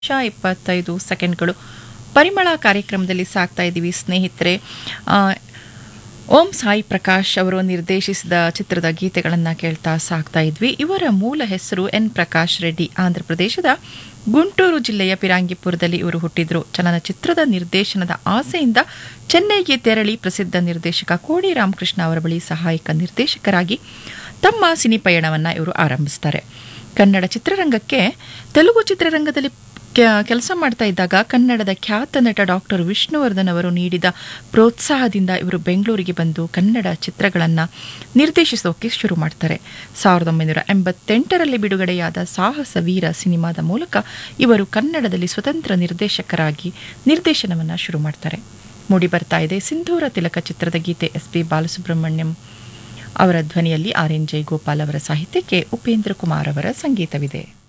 ನಿಮಿಷ ಇಪ್ಪತ್ತೈದು ಸೆಕೆಂಡ್ಗಳು ಪರಿಮಳ ಕಾರ್ಯಕ್ರಮದಲ್ಲಿ ಸಾಕ್ತಾ ಇದ್ದೀವಿ ಸ್ನೇಹಿತರೆ ಆ, ಓಂ ಸಾಯಿ ಪ್ರಕಾಶ್ ಅವರು ನಿರ್ದೇಶಿಸಿದ ಚಿತ್ರದ ಗೀತೆಗಳನ್ನು ಕೇಳ್ತಾ ಸಾಕ್ತಾ ಇದ್ವಿ ಇವರ ಮೂಲ ಹೆಸರು ಎನ್ ಪ್ರಕಾಶ್ ರೆಡ್ಡಿ ಆಂಧ್ರ ಪ್ರದೇಶದ ಗುಂಟೂರು ಜಿಲ್ಲೆಯ ಪಿರಾಂಗಿಪುರದಲ್ಲಿ ಇವರು ಹುಟ್ಟಿದ್ರು ಚಲನಚಿತ್ರದ ನಿರ್ದೇಶನದ ಆಸೆಯಿಂದ ಚೆನ್ನೈಗೆ ತೆರಳಿ ಪ್ರಸಿದ್ಧ ನಿರ್ದೇಶಕ ಕೋಡಿ ರಾಮಕೃಷ್ಣ ಅವರ ಬಳಿ ಸಹಾಯಕ ನಿರ್ದೇಶಕರಾಗಿ ತಮ್ಮ ಸಿನಿ ಪಯಣವನ್ನು ಇವರು ಆರಂಭಿಸ್ತಾರೆ ಕನ್ನಡ ಚಿತ್ರರಂಗಕ್ಕೆ ತೆಲುಗು ಚಿತ್ರರಂಗದಲ್ಲಿ ಕೆಲಸ ಮಾಡ್ತಾ ಇದ್ದಾಗ ಕನ್ನಡದ ಖ್ಯಾತ ನಟ ಡಾಕ್ಟರ್ ವಿಷ್ಣುವರ್ಧನ್ ಅವರು ನೀಡಿದ ಪ್ರೋತ್ಸಾಹದಿಂದ ಇವರು ಬೆಂಗಳೂರಿಗೆ ಬಂದು ಕನ್ನಡ ಚಿತ್ರಗಳನ್ನು ನಿರ್ದೇಶಿಸೋಕೆ ಶುರು ಮಾಡ್ತಾರೆ ಸಾವಿರದ ಒಂಬೈನೂರ ಎಂಬತ್ತೆಂಟರಲ್ಲಿ ಬಿಡುಗಡೆಯಾದ ಸಾಹಸ ವೀರ ಸಿನಿಮಾದ ಮೂಲಕ ಇವರು ಕನ್ನಡದಲ್ಲಿ ಸ್ವತಂತ್ರ ನಿರ್ದೇಶಕರಾಗಿ ನಿರ್ದೇಶನವನ್ನು ಶುರು ಮಾಡ್ತಾರೆ ಮೂಡಿ ಬರ್ತಾ ಇದೆ ಸಿಂಧೂರ ತಿಲಕ ಚಿತ್ರದ ಗೀತೆ ಎಸ್ ಪಿ ಬಾಲಸುಬ್ರಹ್ಮಣ್ಯಂ ಅವರ ಧ್ವನಿಯಲ್ಲಿ ಆರ್ ಎನ್ ಜಯಗೋಪಾಲ್ ಅವರ ಸಾಹಿತ್ಯಕ್ಕೆ ಉಪೇಂದ್ರ ಕುಮಾರ್ ಅವರ ಸಂಗೀತವಿದೆ